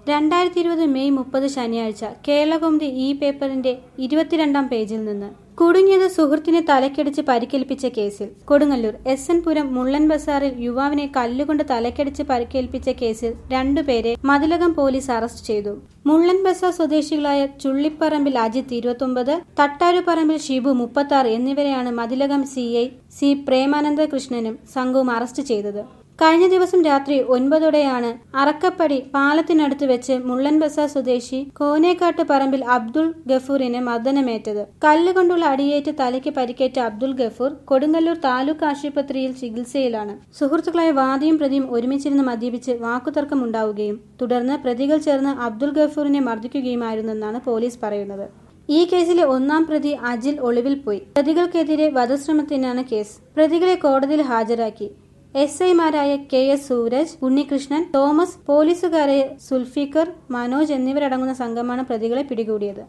രണ്ടായിരത്തി ഇരുപത് മെയ് മുപ്പത് ശനിയാഴ്ച കേരളകൗമുദി ഈ പേപ്പറിന്റെ ഇരുപത്തിരണ്ടാം പേജിൽ നിന്ന് കുടുങ്ങിയത് സുഹൃത്തിനെ തലക്കടിച്ച് പരിക്കേൽപ്പിച്ച കേസിൽ കൊടുങ്ങല്ലൂർ എസ് എൻ പുരം മുള്ളൻ ബസാറിൽ യുവാവിനെ കല്ലുകൊണ്ട് തലക്കടിച്ച് പരിക്കേൽപ്പിച്ച കേസിൽ രണ്ടുപേരെ മതിലകം പോലീസ് അറസ്റ്റ് ചെയ്തു മുള്ളൻ ബസാർ സ്വദേശികളായ ചുള്ളിപ്പറമ്പിൽ അജിത്ത് ഇരുപത്തൊമ്പത് തട്ടാരുപറമ്പിൽ ഷിബു മുപ്പത്തി ആറ് എന്നിവരെയാണ് Mathilakam C I C Premananda കൃഷ്ണനും സംഘവും അറസ്റ്റ് ചെയ്തത് കഴിഞ്ഞ ദിവസം രാത്രി ഒൻപതോടെയാണ് അറക്കപ്പടി പാലത്തിനടുത്ത് വെച്ച് മുള്ളൻ ബസാർ സ്വദേശി കോനേക്കാട്ട് പറമ്പിൽ അബ്ദുൾ ഗഫൂറിന് മർദ്ദനമേറ്റത് കല്ലുകൊണ്ടുള്ള അടിയേറ്റ് തലയ്ക്ക് പരിക്കേറ്റ അബ്ദുൾ ഗഫൂർ കൊടുങ്ങല്ലൂർ താലൂക്ക് ആശുപത്രിയിൽ ചികിത്സയിലാണ് സുഹൃത്തുക്കളായ വാദിയും പ്രതിയും ഒരുമിച്ചിരുന്ന് മദ്യപിച്ച് വാക്കുതർക്കമുണ്ടാവുകയും തുടർന്ന് പ്രതികൾ ചേർന്ന് അബ്ദുൾ ഗഫൂറിനെ മർദ്ദിക്കുകയുമായിരുന്നെന്നാണ് പോലീസ് പറയുന്നത് ഈ കേസിലെ ഒന്നാം പ്രതി അജിൽ ഒളിവിൽ പോയി പ്രതികൾക്കെതിരെ വധശ്രമത്തിനാണ് കേസ് പ്രതികളെ കോടതിയിൽ ഹാജരാക്കി എസ് ഐമാരായ K S Sooraj Unnikrishnan Thomas പോലീസുകാരായ സുൽഫിക്കർ മനോജ് എന്നിവരടങ്ങുന്ന സംഘമാണ് പ്രതികളെ പിടികൂടിയത്